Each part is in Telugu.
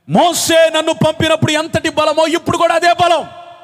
మోసే నన్ను పంపినప్పుడు ఎంతటి బలమో ఇప్పుడు కూడా అదే బలం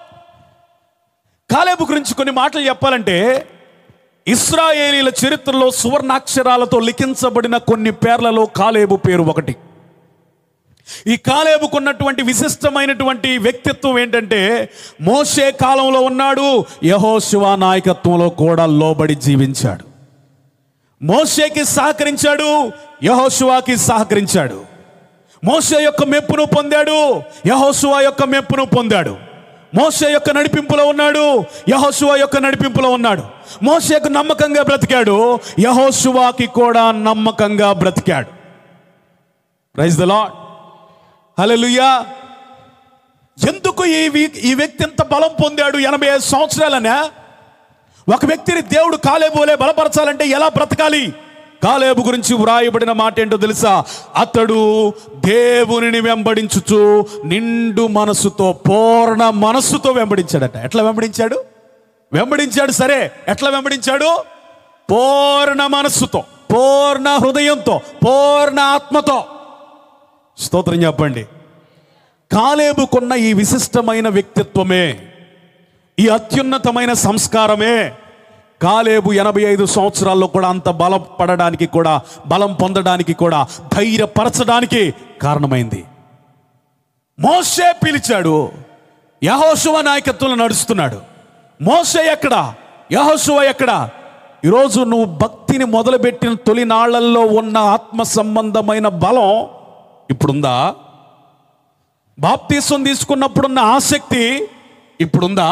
కాలేబు గురించి కొన్ని మాటలు చెప్పాలంటే ఇస్రాయేలీల చరిత్రలో సువర్ణాక్షరాలతో లిఖించబడిన కొన్ని పేర్లలో కాలేబు పేరు ఒకటి ఈ కాలేబుకున్నటువంటి విశిష్టమైనటువంటి వ్యక్తిత్వం ఏంటంటే మోషే కాలంలో ఉన్నాడు యహోశివ నాయకత్వంలో కూడా లోబడి జీవించాడు మోషేకి సహకరించాడు యహోశివాకి సహకరించాడు మోషే యొక్క మెప్పును పొందాడు యహోశివ యొక్క మెప్పును పొందాడు మోషే యొక్క నడిపింపులో ఉన్నాడు యహోశివ యొక్క నడిపింపులో ఉన్నాడు మోషేకు నమ్మకంగా బ్రతికాడు యహోశివాకి కూడా నమ్మకంగా బ్రతికాడు ప్రైజ్ ద లాడ్ హల్లెలూయా ఎందుకు ఈ వీ- ఈ వ్యక్తి ఎంత బలం పొందాడు ఎనభై ఐదు సంవత్సరాలనే ఒక వ్యక్తిని దేవుడు కాలేబోలే బలపరచాలంటే ఎలా బ్రతకాలి కాలేబు గురించి వ్రాయబడిన మాట ఏంటో తెలుసా అతడు దేవునిని వెంబడించుచు నిండు మనసుతో పూర్ణ మనస్సుతో వెంబడించాడట ఎట్లా వెంబడించాడు వెంబడించాడు సరే ఎట్లా వెంబడించాడు పూర్ణ మనస్సుతో పూర్ణ హృదయంతో పూర్ణ ఆత్మతో స్తోత్రం చెప్పండి కాలేబుకున్న ఈ విశిష్టమైన వ్యక్తిత్వమే ఈ అత్యున్నతమైన సంస్కారమే కాలేబు ఎనభై ఐదు సంవత్సరాల్లో కూడా అంత బలం పడడానికి కూడా బలం పొందడానికి కూడా ధైర్యపరచడానికి కారణమైంది మోసే పిలిచాడు యహోశువ నాయకత్వంలో నడుస్తున్నాడు మోసే ఎక్కడ యహోశువ ఎక్కడ ఈరోజు నువ్వు భక్తిని మొదలుపెట్టిన తొలి నాళ్లలో ఉన్న ఆత్మ సంబంధమైన బలం ఇప్పుడుందా బాప్తీసం తీసుకున్నప్పుడున్న ఆసక్తి ఇప్పుడుందా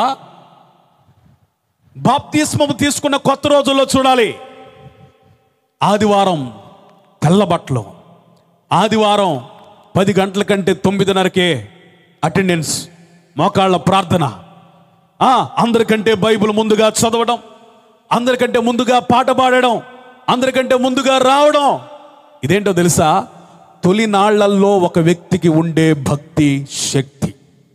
బాప్తిస్మము తీసుకున్న కొత్త రోజుల్లో చూడాలి ఆదివారం తెల్ల బట్టలు ఆదివారం పది గంటల కంటే తొమ్మిదిన్నరకే అటెండెన్స్ మోకాళ్ళ ప్రార్థన ఆ, అందరికంటే బైబిల్ ముందుగా చదవడం అందరికంటే ముందుగా పాట పాడడం అందరికంటే ముందుగా రావడం ఇదేంటో తెలుసా తొలి నాళ్లల్లో ఒక వ్యక్తికి ఉండే భక్తి శక్తి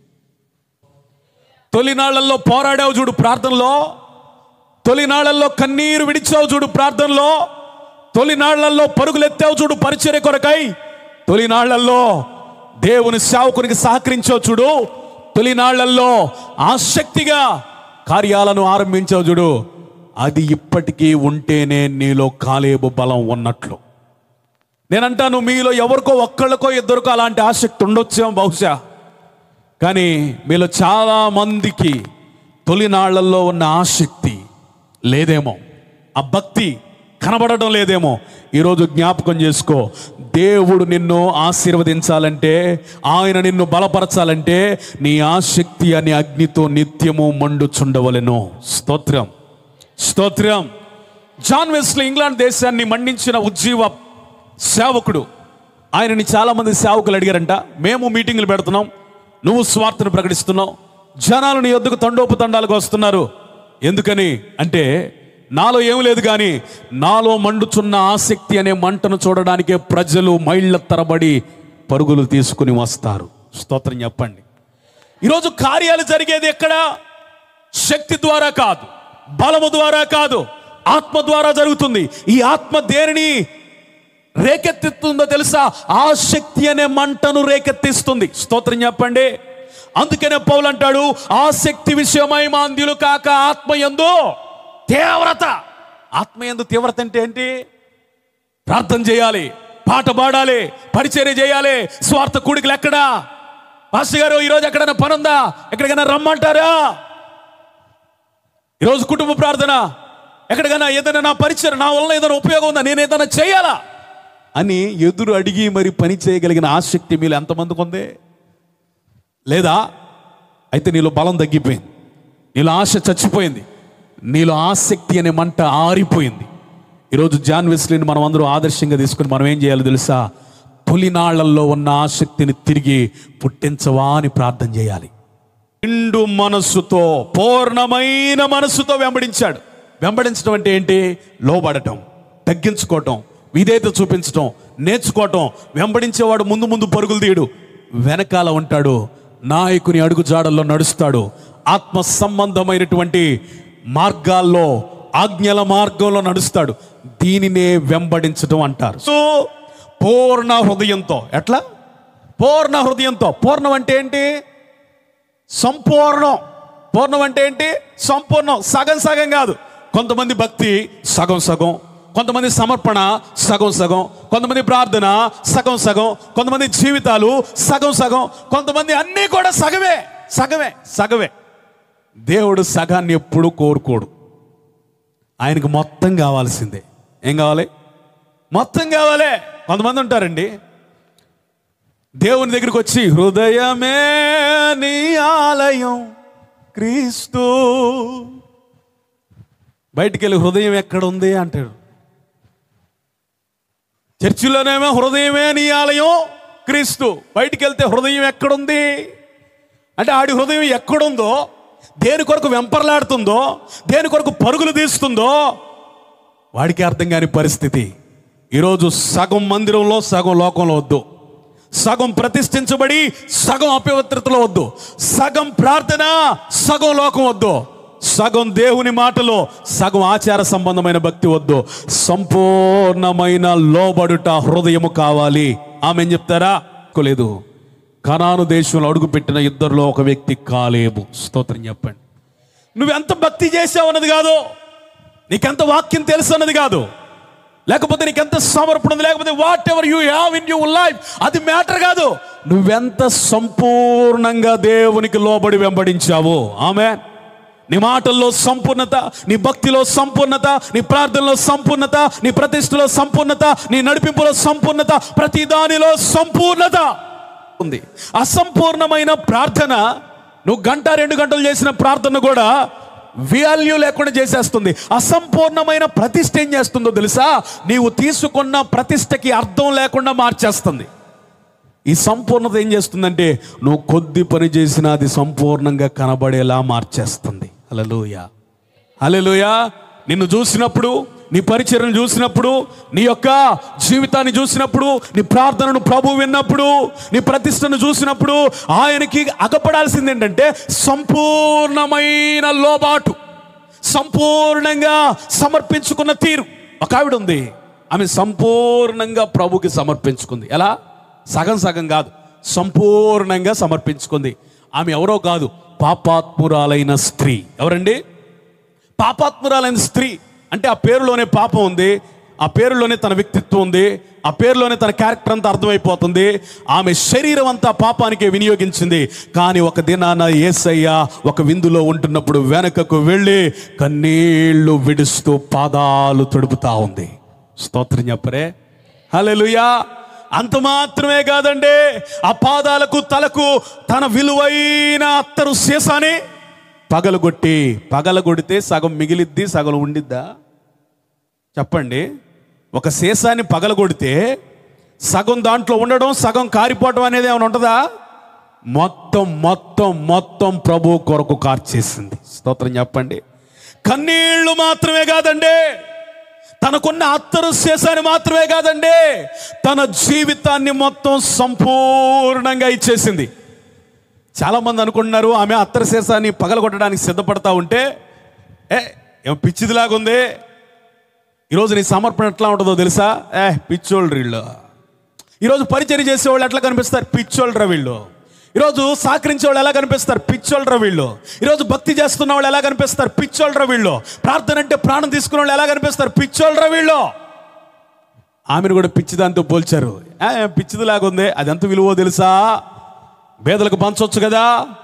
తొలినాళ్లలో పోరాడావు చూడు ప్రార్థనలో తొలినాళ్లలో కన్నీరు విడిచావు చూడు ప్రార్థనలో తొలినాళ్లలో పరుగులెత్తావు చూడు పరిచర్య కొరకై తొలినాళ్లలో దేవుని సేవకునికి సహకరించావు చూడు తొలినాళ్లలో ఆసక్తిగా కార్యాలను ఆరంభించావు చూడు అది ఇప్పటికీ ఉంటేనే నీలో కాలేబు బలం ఉన్నట్లు నేనంటాను మీలో ఎవరికో ఒక్కళ్ళకో ఇద్దరికో అలాంటి ఆసక్తి ఉండొచ్చేమో బహుశా కానీ మీలో చాలా మందికి తొలినాళ్లలో ఉన్న ఆసక్తి లేదేమో ఆ భక్తి కనబడడం లేదేమో ఈరోజు జ్ఞాపకం చేసుకో దేవుడు నిన్ను ఆశీర్వదించాలంటే ఆయన నిన్ను బలపరచాలంటే నీ ఆసక్తి అనే అగ్నితో నిత్యము మండుచుండవలెను స్తోత్రం స్తోత్రం జాన్ వెస్లీ ఇంగ్లాండ్ దేశాన్ని మండించిన ఉజ్జీవ సేవకుడు ఆయనని చాలా మంది సేవకులు అడిగారంట మేము మీటింగ్లు పెడుతున్నాం నువ్వు స్వార్థను ప్రకటిస్తున్నావు జనాలు నీ యొద్దకు తండోపతండాలకు వస్తున్నారు ఎందుకని అంటే నాలో ఏం లేదు కానీ నాలో మండుచున్న ఆసక్తి అనే మంటను చూడడానికే ప్రజలు మైళ్ళ తరబడి పరుగులు తీసుకుని వస్తారు స్తోత్రం చెప్పండి ఈరోజు కార్యాలు జరిగేది ఎక్కడ శక్తి ద్వారా కాదు బలము ద్వారా కాదు ఆత్మ ద్వారా జరుగుతుంది ఈ ఆత్మ దేనిని రేకెత్తిస్తుందో తెలుసా ఆ శక్తి అనే మంటను రేకెత్తిస్తుంది స్తోత్రం చెప్పండి అందుకనే పౌలు అంటాడు ఆ శక్తి విషయమై మాంద్యులు కాక ఆత్మ ఎందు తీవ్రత ఆత్మ ఎందు తీవ్రత అంటే ఏంటి ప్రార్థన చేయాలి పాట పాడాలి పరిచర్య చేయాలి స్వార్థ కూడికలు ఎక్కడా పాస్టర్ గారు ఈరోజు ఎక్కడైనా పనుందా ఎక్కడికైనా రమ్మంటారా ఈరోజు కుటుంబ ప్రార్థన ఎక్కడికైనా ఏదైనా నా పరిచయం నా వలన ఏదైనా ఉపయోగం ఉందా నేను ఏదైనా చేయాలా అని ఎదురు అడిగి మరి పని చేయగలిగిన ఆసక్తి మీలో ఎంతమందికి ఉంది లేదా అయితే నీలో బలం తగ్గిపోయింది నీలో ఆశ చచ్చిపోయింది నీలో ఆసక్తి అనే మంట ఆరిపోయింది ఈరోజు జాన్ వెస్లీని మనం అందరూ ఆదర్శంగా తీసుకుని మనం ఏం చేయాలో తెలుసా తొలినాళ్లలో ఉన్న ఆసక్తిని తిరిగి పుట్టించవా అని ప్రార్థన చేయాలి నిండు మనస్సుతో పూర్ణమైన మనస్సుతో వెంబడించాడు వెంబడించడం అంటే ఏంటి లోబడటం తగ్గించుకోవటం విధేయత చూపించటం నేర్చుకోవటం వెంబడించేవాడు ముందు ముందు పరుగులు తీయడు వెనకాల ఉంటాడు నాయకుని అడుగు జాడల్లో నడుస్తాడు ఆత్మ సంబంధమైనటువంటి మార్గాల్లో ఆజ్ఞల మార్గంలో నడుస్తాడు దీనినే వెంబడించడం అంటారు సో పూర్ణ హృదయంతో ఎట్లా పూర్ణ హృదయంతో పూర్ణం అంటే ఏంటి సంపూర్ణం పూర్ణం అంటే ఏంటి సంపూర్ణం సగం సగం కాదు కొంతమంది భక్తి సగం సగం కొంతమంది సమర్పణ సగం సగం కొంతమంది ప్రార్థన సగం సగం కొంతమంది జీవితాలు సగం సగం కొంతమంది అన్నీ కూడా సగమే సగమే సగమే దేవుడు సగాన్ని ఎప్పుడు కోరుకోడు ఆయనకు మొత్తం కావాల్సిందే ఏం కావాలి మొత్తం కావాలి కొంతమంది ఉంటారండి దేవుని దగ్గరికి వచ్చి హృదయమే నీ ఆలయం క్రీస్తు బయటికి వెళ్ళి హృదయం ఎక్కడ ఉంది అంటాడు చర్చిలోనేమో హృదయమే నీ ఆలయం క్రీస్తు బయటికి వెళ్తే హృదయం ఎక్కడుంది అంటే ఆడి హృదయం ఎక్కడుందో దేని కొరకు వెంపర్లాడుతుందో దేని కొరకు పరుగులు తీస్తుందో వాడికి అర్థం కాని పరిస్థితి ఈరోజు సగం మందిరంలో సగం లోకంలో వద్దు సగం ప్రతిష్ఠించబడి సగం అపవిత్రతలో వద్దు సగం ప్రార్థన సగం లోకం వద్దు సగం దేవుని మాటలో సగం ఆచార సంబంధమైన భక్తి వద్దు సంపూర్ణమైన లోబడుట హృదయము కావాలి ఆమె ఏం చెప్తారా లేదు కనాను దేశంలో అడుగుపెట్టిన ఇద్దరిలో ఒక వ్యక్తి కాలేబు స్తోత్రం చెప్పండి నువ్వెంత భక్తి చేసావు అన్నది కాదు నీకెంత వాక్యం తెలుసు అన్నది కాదు లేకపోతే నీకెంత సమర్పణ ఉంది లేకపోతే whatever you have in your life అది మ్యాటర్ కాదు నువ్వెంత సంపూర్ణంగా దేవునికి లోబడి వెంబడించావు ఆమె నీ మాటల్లో సంపూర్ణత నీ భక్తిలో సంపూర్ణత నీ ప్రార్థనలో సంపూర్ణత నీ ప్రతిష్టలో సంపూర్ణత నీ నడిపింపులో సంపూర్ణత ప్రతి దానిలో సంపూర్ణత ఉంది అసంపూర్ణమైన ప్రార్థన నువ్వు గంట రెండు గంటలు చేసిన ప్రార్థన కూడా వాల్యూ లేకుండా చేసేస్తుంది అసంపూర్ణమైన ప్రతిష్ఠ ఏం చేస్తుందో తెలుసా నీవు తీసుకున్న ప్రతిష్టకి అర్థం లేకుండా మార్చేస్తుంది ఈ సంపూర్ణత ఏం చేస్తుందంటే నువ్వు కొద్ది పని చేసినా అది సంపూర్ణంగా కనబడేలా మార్చేస్తుంది హల్లెలూయా హల్లెలూయా నిన్ను చూసినప్పుడు నీ పరిచయం చూసినప్పుడు నీ యొక్క జీవితాన్ని చూసినప్పుడు నీ ప్రార్థనను ప్రభు విన్నప్పుడు నీ ప్రతిష్టను చూసినప్పుడు ఆయనకి అగపడాల్సింది ఏంటంటే సంపూర్ణమైన లోబాటు సంపూర్ణంగా సమర్పించుకున్న తీరు ఒక ఆవిడ ఉంది ఆమె సంపూర్ణంగా ప్రభుకి సమర్పించుకుంది ఎలా సగం సగం కాదు సంపూర్ణంగా సమర్పించుకుంది ఆమె ఎవరో కాదు పాపాత్మురాలైన స్త్రీ ఎవరండి పాపాత్మురాలైన స్త్రీ అంటే ఆ పేరులోనే పాపం ఉంది ఆ పేరులోనే తన వ్యక్తిత్వం ఉంది ఆ పేరులోనే తన క్యారెక్టర్ అంతా అర్థమైపోతుంది ఆమె శరీరం అంతా పాపానికే వినియోగించింది కానీ ఒక దినాన ఏసయ్య ఒక విందులో ఉంటున్నప్పుడు వెనకకు వెళ్ళి కన్నీళ్లు విడుస్తూ పాదాలు తడుపుతా ఉంది స్తోత్రం చెప్పరే హల్లెలూయా అంత మాత్రమే కాదండి ఆ పాదాలకు తలకు తన విలువైన అత్తరు సీసాని పగలగొట్టి పగలగొడితే సగం మిగిలిద్ది సగం ఉండిద్దా చెప్పండి ఒక సీసాన్ని పగలగొడితే సగం దాంట్లో ఉండడం సగం కారిపోవడం అనేది ఏమైనా ఉంటుందా మొత్తం మొత్తం మొత్తం ప్రభు కొరకు కార్చేసింది స్తోత్రం చెప్పండి కన్నీళ్లు మాత్రమే కాదండి తనకున్న అత్తరు శేషాన్ని మాత్రమే కాదండి తన జీవితాన్ని మొత్తం సంపూర్ణంగా ఇచ్చేసింది చాలా మంది అనుకుంటున్నారు ఆమె అత్తర శేషాన్ని పగలగొట్టడానికి సిద్ధపడతా ఉంటే ఏ ఏం పిచ్చిదిలాగా ఉంది ఈరోజు నీ సమర్పణ ఎట్లా ఉంటుందో తెలుసా ఏ పిచ్చోళ్ళు వీళ్ళు ఈరోజు పరిచయం చేసేవాళ్ళు ఎట్లా కనిపిస్తారు పిచ్చోళ్ళరా వీళ్ళు ఈరోజు సహకరించే వాళ్ళు ఎలా కనిపిస్తారు పిచ్చోళ్ళరా వీళ్ళు ఈరోజు భక్తి చేస్తున్న వాళ్ళు ఎలా కనిపిస్తారు పిచ్చోళ్ళరా వీళ్ళు ప్రార్థన అంటే ప్రాణం తీసుకున్న వాళ్ళు ఎలా కనిపిస్తారు పిచ్చోళ్ళరా వీళ్ళు ఆమెను కూడా పిచ్చిదాంతో పోల్చారు ఏ, పిచ్చిదిలాగా ఉంది అది ఎంత విలువో తెలుసా పేదలకు పంచవచ్చు కదా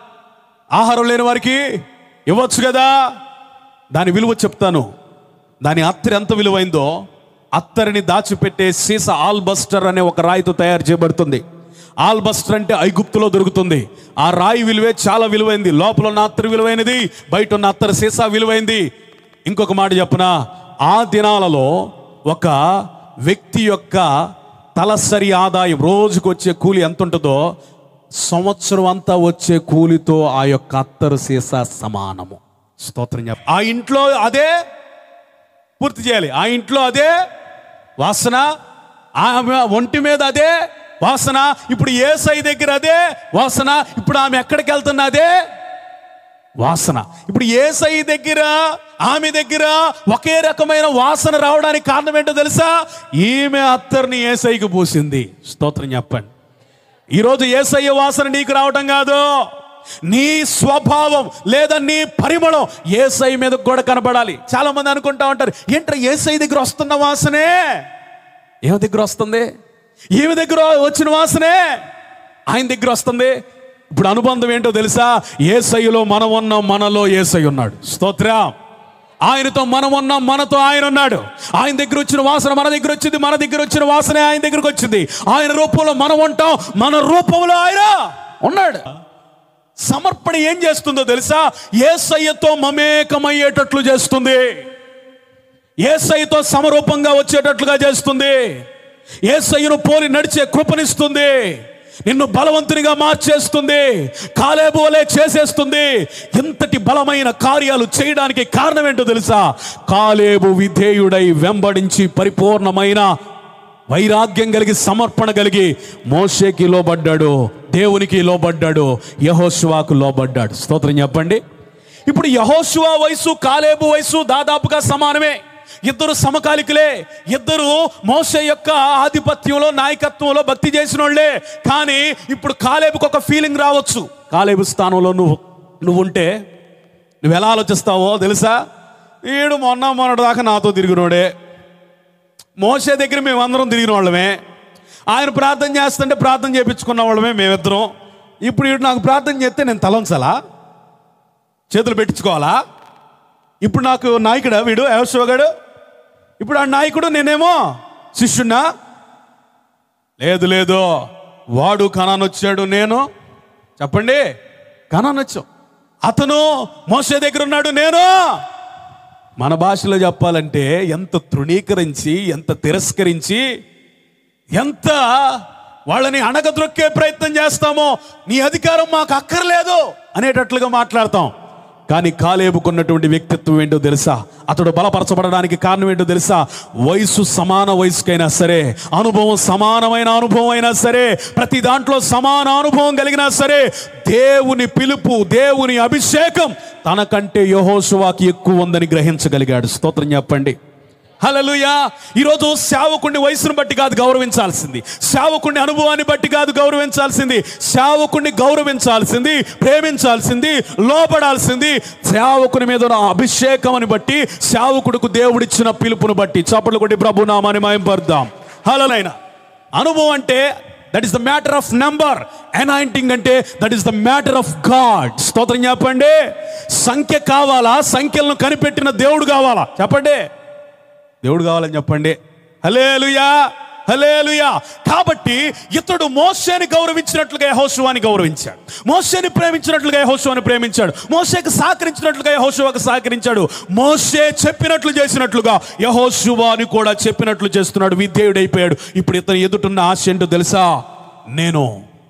ఆహారం లేని వారికి ఇవ్వచ్చు కదా దాని విలువ చెప్తాను దాని అత్తరి ఎంత విలువైందో అత్తరిని దాచిపెట్టే సీస ఆల్బస్టర్ అనే ఒక రాయితో తయారు చేయబడుతుంది ఆల్బస్టర్ అంటే ఐగుప్తులో దొరుకుతుంది ఆ రాయి విలువే చాలా విలువైంది లోపల ఉన్న అత్తరు విలువైనది బయట ఉన్న అత్తరు సీసా విలువైంది ఇంకొక మాట చెప్పనా ఆ దినాలలో ఒక వ్యక్తి యొక్క తలసరి ఆదాయం రోజుకు వచ్చే కూలి ఎంత ఉంటుందో సంవత్సరం అంతా వచ్చే కూలితో ఆ యొక్క అత్తరు సీసా సమానము స్తోత్రం చెప్ప ఆ ఇంట్లో అదే పూర్తి చేయాలి ఆ ఇంట్లో అదే వాసన ఆమె ఒంటి మీద అదే వాసన ఇప్పుడు ఏసై దగ్గర అదే వాసన ఇప్పుడు ఆమె ఎక్కడికి వెళ్తున్నా అదే వాసన ఇప్పుడు ఏసై దగ్గర ఆమె దగ్గర ఒకే రకమైన వాసన రావడానికి కారణం ఏంటో తెలుసా ఈమె అత్తర్ని ఏసైకి పూసింది స్తోత్రం చెప్పండి ఈరోజు ఏసయ్య వాసన నీకు రావటం కాదు నీ స్వభావం లేదా నీ పరిమళం ఏసై మీద కూడా కనబడాలి చాలా మంది అనుకుంటా ఉంటారు ఏంట్రా ఏసై దగ్గర వస్తున్న వాసనే ఏమి దగ్గర వస్తుంది ఏమి దగ్గర వచ్చిన వాసనే ఆయన దగ్గర వస్తుంది ఇప్పుడు అనుబంధం ఏంటో తెలుసా ఏసయ్యలో మనం ఉన్నాం మనలో ఏసై ఉన్నాడు స్తోత్రం ఆయనతో మనం ఉన్నాం మనతో ఆయన ఉన్నాడు ఆయన దగ్గర వచ్చిన వాసన మన దగ్గర వచ్చింది మన దగ్గర వచ్చిన వాసనే ఆయన దగ్గరకు వచ్చింది ఆయన రూపంలో మనం ఉంటాం మన రూపంలో ఆయన ఉన్నాడు సమర్పణ ఏం చేస్తుందో తెలుసా ఏసయ్యతో మమేకమయ్యేటట్లు చేస్తుంది ఏసయ్యతో సమరూపంగా వచ్చేటట్లుగా చేస్తుంది ఏసయ్యను పోలి నడిచే కృపనిస్తుంది నిన్ను బలవంతునిగా మార్చేస్తుంది కాలేబు వలె చేసేస్తుంది ఇంతటి బలమైన కార్యాలు చేయడానికి కారణం ఏంటో తెలుసా కాలేబు విధేయుడై వెంబడించి పరిపూర్ణమైన వైరాగ్యం కలిగి సమర్పణ కలిగి మోషేకి లోబడ్డాడు దేవునికి లోబడ్డాడు యహోశువాకు లోబడ్డాడు స్తోత్రం చెప్పండి ఇప్పుడు యహోశువ వయసు కాలేబు వయసు దాదాపుగా సమానమే ఇద్దరు సమకాలికులే ఇద్దరు మోసే యొక్క ఆధిపత్యంలో నాయకత్వంలో భక్తి చేసిన వాళ్ళే కానీ ఇప్పుడు కాలేబుకి ఒక ఫీలింగ్ రావచ్చు కాలేబు స్థానంలో నువ్వు నువ్వు ఉంటే నువ్వు ఎలా ఆలోచిస్తావో తెలుసా ఈడు మొన్న మొన్నటి దాకా నాతో తిరిగినోడే మోసే దగ్గర మేమందరం తిరిగిన వాళ్ళమే ఆయన ప్రార్థన చేస్తుంటే ప్రార్థన చేయించుకున్న వాళ్ళమే మేమిద్దరం ఇప్పుడు వీడు నాకు ప్రార్థన చేస్తే నేను తలంచాలా చేతులు పెట్టించుకోవాలా ఇప్పుడు నాకు నాయకుడా వీడు యవశోగాడు ఇప్పుడు ఆ నాయకుడు నేనేమో శిష్యున్నా లేదు లేదు వాడు కణాన్ వచ్చాడు నేను చెప్పండి కణాన్ వచ్చాం అతను మోసే దగ్గర ఉన్నాడు నేను మన భాషలో చెప్పాలంటే ఎంత తృణీకరించి ఎంత తిరస్కరించి ఎంత వాళ్ళని అణగద్రొక్కే ప్రయత్నం చేస్తామో నీ అధికారం మాకు అక్కర్లేదు అనేటట్లుగా మాట్లాడతాం కానీ కాలేబుకున్నటువంటి వ్యక్తిత్వం ఏంటో తెలుసా అతడు బలపరచబడడానికి కారణం ఏంటో తెలుసా వయసు సమాన వయసుకైనా సరే అనుభవం సమానమైన అనుభవం అయినా సరే ప్రతి దాంట్లో సమాన అనుభవం కలిగినా సరే దేవుని పిలుపు దేవుని అభిషేకం తనకంటే యహోశువాకి ఎక్కువ ఉందని గ్రహించగలిగాడు స్తోత్రం చెప్పండి హలలుయా ఈరోజు సేవకుడిని వయసును బట్టి కాదు గౌరవించాల్సింది సేవకుడిని అనుభవాన్ని బట్టి కాదు గౌరవించాల్సింది సేవకుడిని గౌరవించాల్సింది ప్రేమించాల్సింది లోపడాల్సింది సేవకుని మీద ఉన్న అభిషేకం బట్టి సేవకుడికి దేవుడిచ్చిన పిలుపుని బట్టి చప్పట్లు కొట్టి ప్రభు నామాన్ని మాయంపరుద్దాం హలలైన అనుభవం అంటే that is the matter of number anointing అంటే that is the matter of God స్తోత్రం చెప్పండి సంఖ్య కావాలా సంఖ్యలను కనిపెట్టిన దేవుడు కావాలా చెప్పండి దేవుడు కావాలని చెప్పండి హలేలుయా హలేలుయా కాబట్టి ఇతడు మోసేని గౌరవించినట్లుగా యహోశువాని గౌరవించాడు మోసేని ప్రేమించినట్లుగా యహోశువాని ప్రేమించాడు మోసేకి సహకరించినట్లుగా యహోశువాకు సహకరించాడు మోసే చెప్పినట్లు చేసినట్లుగా యహోశువాని కూడా చెప్పినట్లు చేస్తున్నాడు విధేయుడైపోయాడు ఇప్పుడు ఇతను ఎదుటున్న ఆశ ఏంటో తెలుసా నేను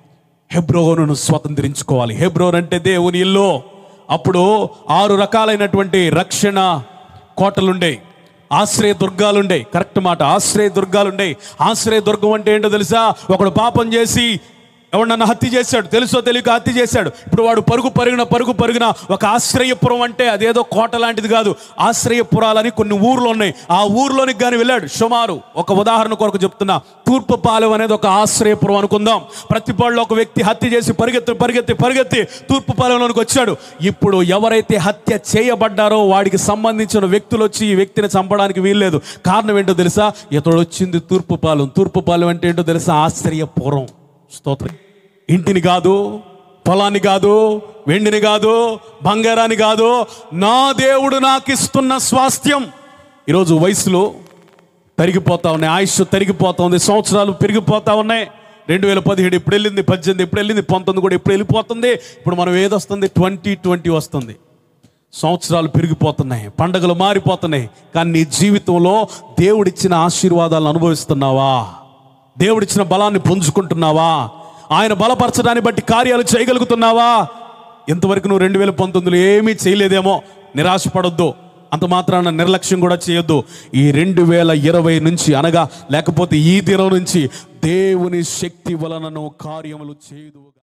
హెబ్రోనును స్వతంత్రించుకోవాలి హెబ్రోన్ అంటే దేవుని ఇల్లు అప్పుడు ఆరు రకాలైనటువంటి రక్షణ కోటలుండేవి ఆశ్రయ దుర్గాలుండే కరెక్ట్ మాట ఆశ్రయ దుర్గాలుండే ఆశ్రయ దుర్గం అంటే ఏంటో తెలుసా ఒకడు పాపం చేసి ఎవడన్నా హత్య చేశాడు తెలుసో తెలియక హత్య చేశాడు ఇప్పుడు వాడు పరుగు పరుగున పరుగు పరుగున ఒక ఆశ్రయపురం అంటే అదేదో కోట లాంటిది కాదు ఆశ్రయపురాలని కొన్ని ఊర్లు ఉన్నాయి ఆ ఊర్లోనికి కానీ వెళ్ళాడు సుమారు ఒక ఉదాహరణ కొరకు చెప్తున్నా తూర్పు పాలెం అనేది ఒక ఆశ్రయపురం అనుకుందాం ప్రతి పాళ్ళు ఒక వ్యక్తి హత్య చేసి పరిగెత్తి పరిగెత్తి పరిగెత్తి తూర్పు పాలెంలోనికి వచ్చాడు ఇప్పుడు ఎవరైతే హత్య చేయబడ్డారో వాడికి సంబంధించిన వ్యక్తులు వచ్చి ఈ వ్యక్తిని చంపడానికి వీల్లేదు కారణం ఏంటో తెలుసా ఇతడు వచ్చింది తూర్పు పాలెం తూర్పు పాలెం అంటే ఏంటో తెలుసా ఆశ్రయపురం స్తోత్రం ఇంటిని కాదు పొలాన్ని కాదు వెండిని కాదు బంగారాన్ని కాదు నా దేవుడు నాకు ఇస్తున్న స్వాస్థ్యం ఈరోజు వయసులో తరిగిపోతా ఉన్నాయి ఆయుష్ తరిగిపోతా ఉంది సంవత్సరాలు పెరిగిపోతా ఉన్నాయి రెండు వేల పదిహేడు ఇప్పుడు వెళ్ళింది పద్దెనిమిది ఇప్పుడు వెళ్ళింది పంతొమ్మిది కూడా ఇప్పుడు వెళ్ళిపోతుంది ఇప్పుడు మనం ఏదొస్తుంది ట్వంటీ ట్వంటీ వస్తుంది సంవత్సరాలు పెరిగిపోతున్నాయి పండగలు మారిపోతున్నాయి కానీ నీ జీవితంలో దేవుడిచ్చిన ఆశీర్వాదాలను అనుభవిస్తున్నావా దేవుడిచ్చిన బలాన్ని పుంజుకుంటున్నావా ఆయన బలపరచడాన్ని బట్టి కార్యాలు చేయగలుగుతున్నావా ఇంతవరకు నువ్వు రెండు వేల పంతొమ్మిదిలో ఏమీ చేయలేదేమో నిరాశపడొద్దు అంత మాత్రాన నిర్లక్ష్యం కూడా చేయొద్దు ఈ రెండు వేల ఇరవై నుంచి అనగా లేకపోతే ఈ దినం నుంచి దేవుని శక్తి వలన నువ్వు కార్యములు చేయదు